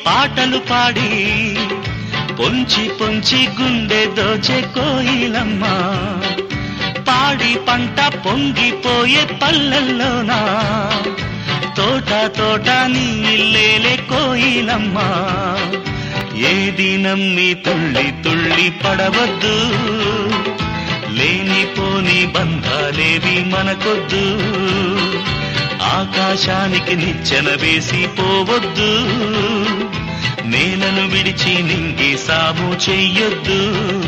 పాటలు పాడి పొంచి పొంచి గుండె దోచే కోయిలమ్మ పాడి పంట పొంగిపోయే పల్లెల్లోనా తోట తోట నీ ఇల్లేలే కోయిలమ్మ ఏది నమ్మి తుళ్ళి తుళ్ళి పడవద్దు లేనిపోని బంధాలేవి మనకొద్దు ఆకాశానికి నిచ్చెన వేసి పోవద్దు నేలను విడిచి నింగి సాము చెయ్యొద్దు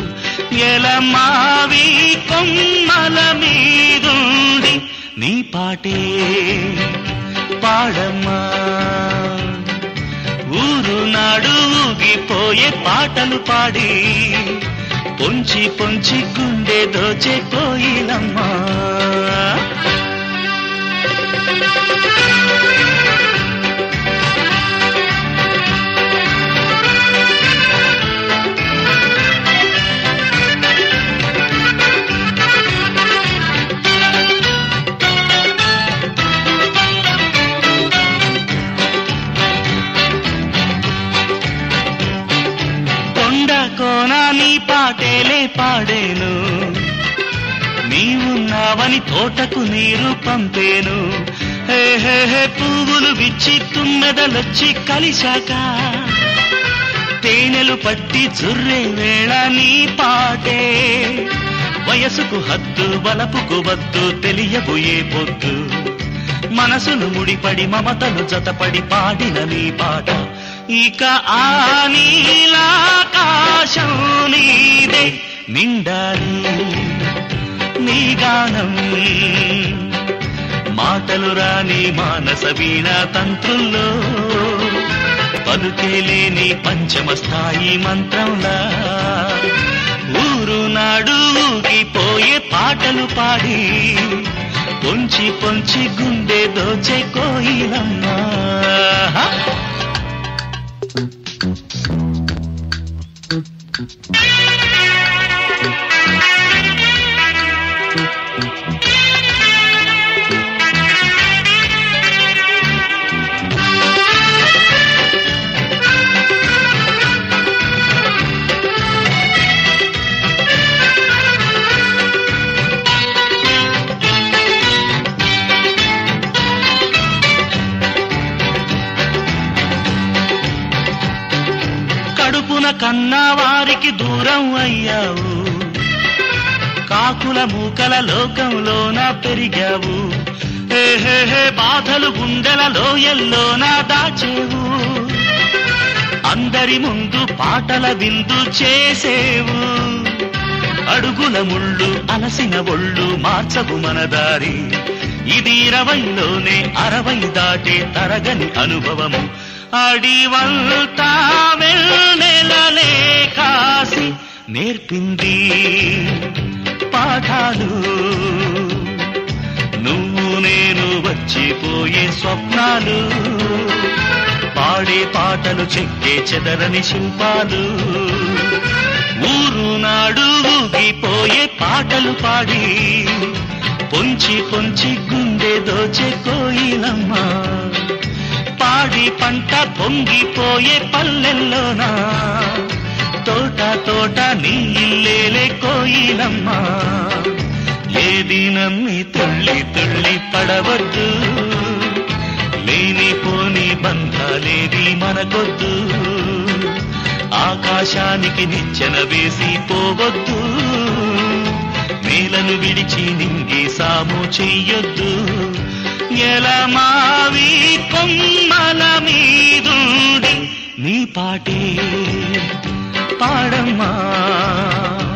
ఎలమావి కొమ్మల మీదుండి నీ పాటే పాడమ్మా ఊరు నాడు ఊగిపోయే పాటలు పాడి పొంచి పొంచి గుండె దోచే కోయిలమ్మా కొండ కోన నీ పాటేలే పాడేను నీవున్నావని తోటకు నీరు పంపేను హే హే హే పువ్వులు విచ్చి తుమ్మెదలొచ్చి కలిశాక తేనెలు పట్టి జుర్రే వేళ నీ పాటే వయసుకు హద్దు వలపుకు వద్దు తెలియబు ఏ పొద్దు మనసును ముడిపడి మమతలు జతపడి పాడిన నీ పాట ఇక ఆ నీలాకాశం నీదే నిండాలి నీ గానం మాటలు రాని మానస వీణ తంత్రుల్లో పలుకే లేని పంచమ స్థాయి మంత్రంలా ఊరు నాడు ఊగిపోయే పాటలు పాడి పొంచి పొంచి గుండె దోచే కోయిలమ్మా కడుపున కన్నా వారికి దూరం అయ్యావు కాకుల మూకల లోకంలోన పెరిగావు హే హే హే బాధలు గుండెల లోయల్లోన దాచేవు అందరి ముందు పాటల విందు చేసేవు అడుగుల ముళ్ళు అలసిన ఒళ్ళు మార్చవు మన దారి ఇది ఇరవైలోనే అరవై దాటే తరగని అనుభవము అడివంతా వెన్నెలలే కాసి నేర్పింది పాఠాలు నువ్వు నేను వచ్చిపోయే స్వప్నాలు పాడే పాటలు చెక్కే చెదరని శిల్పాలు ఊరు నాడు ఊగిపోయే పాటలు పాడి పొంచి పొంచి గుండె దోచే కోయిలమ్మా పాడి పంట పొంగిపోయే పల్లెల్లోనా తోట తోట నీ ఇల్లేలే కోయిలమ్మా ఏది నమ్మి తుళ్ళి తుళ్ళి పడవద్దు లేనిపోని బంధాలేది మనకొద్దు ఆకాశానికి నిచ్చెన వేసి పోవద్దు నేలను విడిచి నింగి సాము చెయ్యొద్దు ఎలమావి కొమ్మల మీదుండి నీ పాటే పాడమ్మా